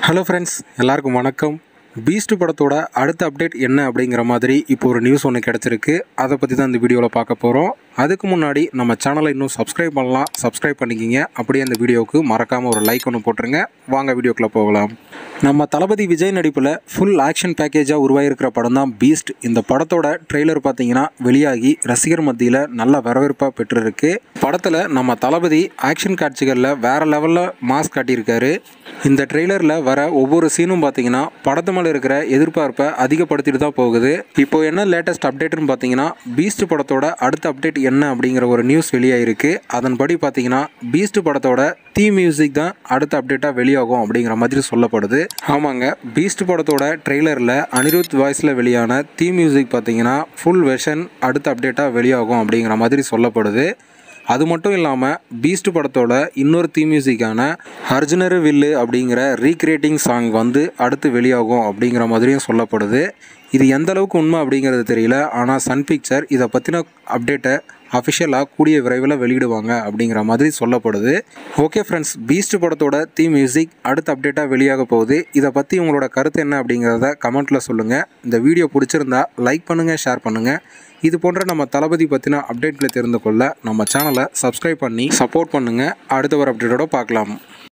hello friends எல்லாருக்கும் வணக்கம் Beast படத்தோட அடுத்த அப்டேட் என்ன அப்படிங்கிற மாதிரி இப்போ ஒரு நியூஸ் ஒன்று கிடச்சிருக்கு அதை பற்றி தான் இந்த வீடியோவில் பார்க்க போகிறோம் அதுக்கு முன்னாடி நம்ம சேனலை இன்னும் சப்ஸ்கிரைப் பண்ணலாம் சப்ஸ்கிரைப் பண்ணிக்கிங்க அப்படியே அந்த வீடியோவுக்கு மறக்காமல் ஒரு லைக் ஒன்று போட்டுருங்க வாங்க வீடியோக்குள்ளே போகலாம் நம்ம தளபதி விஜய் நடிப்பில் ஃபுல் ஆக்ஷன் பேக்கேஜாக உருவாகிருக்கிற படம் தான் பீஸ்ட் இந்த படத்தோட ட்ரெய்லர் பார்த்தீங்கன்னா வெளியாகி ரசிகர் மத்தியில் நல்ல வரவேற்பாக பெற்றிருக்கு படத்தில் நம்ம தளபதி ஆக்ஷன் காட்சிகளில் வேற லெவலில் மாஸ் காட்டியிருக்காரு இந்த ட்ரெய்லரில் வர ஒவ்வொரு சீனும் பார்த்தீங்கன்னா படத்து மேலே இருக்கிற எதிர்பார்ப்பை அதிகப்படுத்திட்டு தான் போகுது இப்போ என்ன லேட்டஸ்ட் அப்டேட்னு பார்த்தீங்கன்னா பீஸ்ட் படத்தோட அடுத்த அப்டேட் என்ன அப்படிங்கிற ஒரு நியூஸ் வெளியாயிருக்கு அதன்படி பார்த்தீங்கன்னா பீஸ்ட் படத்தோட தீ மியூசிக் தான் அடுத்த அப்டேட்டாக வெளியாகும் அப்படிங்கிற மாதிரி சொல்லப்படுது ஆமாங்க பீஸ்ட் படத்தோட ட்ரெய்லரில் அனிருத் வாய்ஸில் வெளியான தீ மியூசிக் பார்த்தீங்கன்னா ஃபுல் வெர்ஷன் அடுத்த அப்டேட்டாக வெளியாகும் அப்படிங்கிற மாதிரி சொல்லப்படுது அது மட்டும் இல்லாமல் பீஸ்ட் படத்தோட இன்னொரு தீ மியூசிக்கான அர்ஜுனரு வில்லு அப்படிங்கிற ரீக்ரியேட்டிங் சாங் வந்து அடுத்து வெளியாகும் அப்படிங்கிற மாதிரியும் சொல்லப்படுது இது எந்த அளவுக்கு உண்மை அப்படிங்கிறது தெரியல ஆனால் சன் பிக்சர் இதை பற்றின அப்டேட்டை அஃபிஷியலாக கூடிய விரைவில் வெளியிடுவாங்க அப்படிங்கிற மாதிரி சொல்லப்படுது ஓகே ஃப்ரெண்ட்ஸ் பீஸ்ட் படத்தோட தீ மியூசிக் அடுத்த அப்டேட்டாக வெளியாக போகுது இதை பற்றி உங்களோட கருத்து என்ன அப்படிங்கிறத கமெண்ட்டில் சொல்லுங்கள் இந்த வீடியோ பிடிச்சிருந்தா லைக் பண்ணுங்கள் ஷேர் பண்ணுங்கள் இது போன்ற நம்ம தளபதி பற்றின அப்டேட்களை தெரிந்து கொள்ள நம்ம சேனலை சப்ஸ்கிரைப் பண்ணி சப்போர்ட் பண்ணுங்கள் அடுத்த ஒரு அப்டேட்டோட பார்க்கலாம்